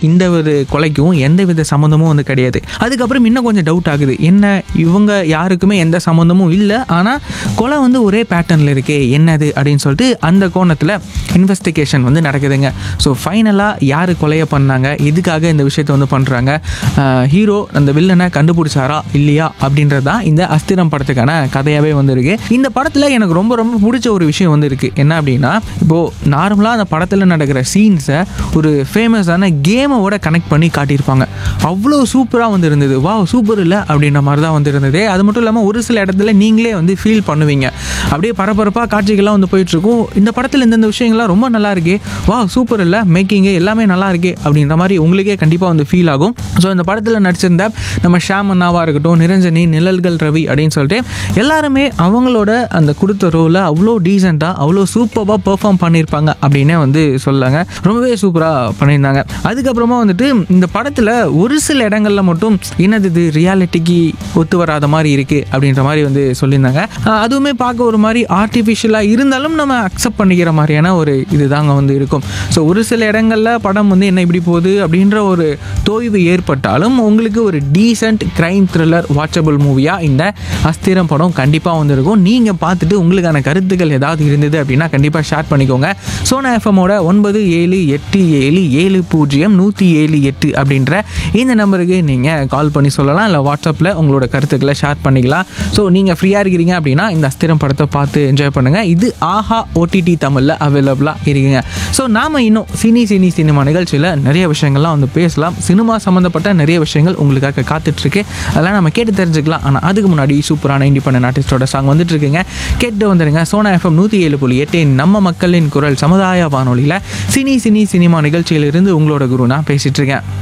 இந்த ஒரு கொலைக்கும் எந்த வித சம்மந்தமும் வந்து கிடையாது அதுக்கப்புறம் இன்னும் கொஞ்சம் டவுட் ஆகுது என்ன இவங்க யாருக்குமே எந்த சம்மந்தமும் இல்லை ஆனால் கொலை வந்து ஒரே பேட்டர்னில் இருக்கே என்னது அப்படின்னு சொல்லிட்டு அந்த கோணத்தில் இன்வெஸ்டிகேஷன் வந்து நடக்குதுங்க ஸோ ஃபைனலாக யார் கொலையை பண்ணாங்க எதுக்காக இந்த விஷயத்தை வந்து பண்ணுறாங்க ஹீரோ அந்த வில்லனை கண்டுபிடிச்சாரா இல்லையா அப்படின்றது தான் இந்த அஸ்திரம் படத்துக்கான கதையாகவே வந்திருக்கு இந்த படத்தில் எனக்கு ரொம்ப ரொம்ப பிடிச்ச ஒரு விஷயம் வந்து இருக்குது என்ன அப்படின்னா இப்போது நார்மலாக அந்த படத்தில் நடக்கிற சீன்ஸை ஒரு ஃபேமஸான கேமோட கனெக்ட் பண்ணி காட்டியிருப்பாங்க அவ்வளோ சூப்பராக வந்து இருந்தது வா சூப்பர் இல்லை அப்படின்ற மாதிரி தான் வந்து இருந்தது அது மட்டும் இல்லாமல் ஒரு சில இடத்துல நீங்களே வந்து ஃபீல் பண்ணுவீங்க அப்படியே பரபரப்பாக காட்சிகள்லாம் வந்து போயிட்டுருக்கும் இந்த படத்தில் இந்தந்த விஷயங்கள்லாம் ரொம்ப நல்லா இருக்கே வா சூப்பர் இல்லை மேக்கிங்கு எல்லாமே நல்லா இருக்கே அப்படின்ற மாதிரி உங்களுக்கே கண்டிப்பாக வந்து ஃபீல் ஆகும் ஸோ இந்த படத்தில் நடிச்சிருந்த நம்ம ஷாம் அண்ணாவாக இருக்கட்டும் நிரஞ்சனி நிழல்கள் ரவி அப்படின்னு சொல்லிட்டு எல்லாருமே அவங்களோட அந்த கொடுத்த ரோலை அவ்வளோ டீசெண்டாக அவ்வளோ சூப்பராக பெர்ஃபார்ம் பண்ணியிருப்பாங்க அப்படின்னே வந்து சொல்லாங்க ரொம்பவே சூப்பராக பண்ணியிருந்தாங்க அதுக்கப்புறமா வந்துட்டு இந்த படத்தில் ஒரு சில இடங்களில் மட்டும் என்னது இது ரியாலிட்டிக்கு ஒத்து வராத மாதிரி இருக்குது அப்படின்ற மாதிரி வந்து சொல்லியிருந்தாங்க ஆஹ் அதுவுமே பார்க்க ஒரு மாதிரி ஆர்டிஃபிஷியலாக இருந்தாலும் நம்ம அக்செப்ட் பண்ணிக்கிற மாதிரியான ஒரு இது தாங்க வந்து இருக்கும் ஸோ ஒரு சில இடங்களில் படம் வந்து என்ன இப்படி போகுது அப்படின்ற ஒரு தோய்வு ஏற்பட்டாலும் உங்களுக்கு ஒரு டீசென்ட் கிரைம் த்ரில்லர் வாட்சபிள் மூவியாக இந்த அஸ்திரம் படம் கண்டிப்பாக வந்திருக்கும் நீங்கள் பார்த்துட்டு உங்களுக்கான கருத்துக்கள் ஏதாவது இருந்தது அப்படின்னா கண்டிப்பாக ஷேர் பண்ணிக்கோங்க சோனா எஃப்எம்மோட ஒன்பது ஏழு எட்டு ஏழு ஏழு பூஜ்ஜியம் நூற்றி ஏழு எட்டு அப்படின்ற இந்த நம்பருக்கு நீங்கள் கால் பண்ணி சொல்லலாம் இல்லை வாட்ஸ்அப்பில் உங்களோட கருத்துக்களை ஷேர் பண்ணிக்கலாம் ஸோ நீங்கள் ஃப்ரீயாக இருக்கிறீங்க அப்படின்னா இந்த அஸ்திரம் படத்தை பார்த்து என்ஜாய் பண்ணுங்கள் இது ஆஹா ஓடிடி தமிழில் அவைலபிளாக இருக்குங்க ஸோ நாம் இன்னும் சினி சினி சினிமா நிகழ்ச்சியில் நிறைய விஷயங்கள்லாம் வந்து பேசலாம் சினிமா சம்மந்தப்பட்ட நிறைய விஷயங்கள் உங்களுக்காக காத்துட்ருக்கு அதெல்லாம் நம்ம கேட்டு தெரிஞ்சுக்கலாம் ஆனால் அதுக்கு முன்னாடி சூப்பரான இண்டிபெண்டன்ட் ஆர்டிஸ்டோட சாங் வந்துட்டு இருக்குங்க கேட்டு வந்துடுங்க சோனா எஃப்எம் நூற்றி ஏழு புள்ளி எட்டு நம்ம மக்களின் குரல் சமுதாய வானொலியில் சினி சினி சினிமா நிகழ்ச்சியிலிருந்து உங்களோட குரு நான் பேசிட்டு இருக்கேன்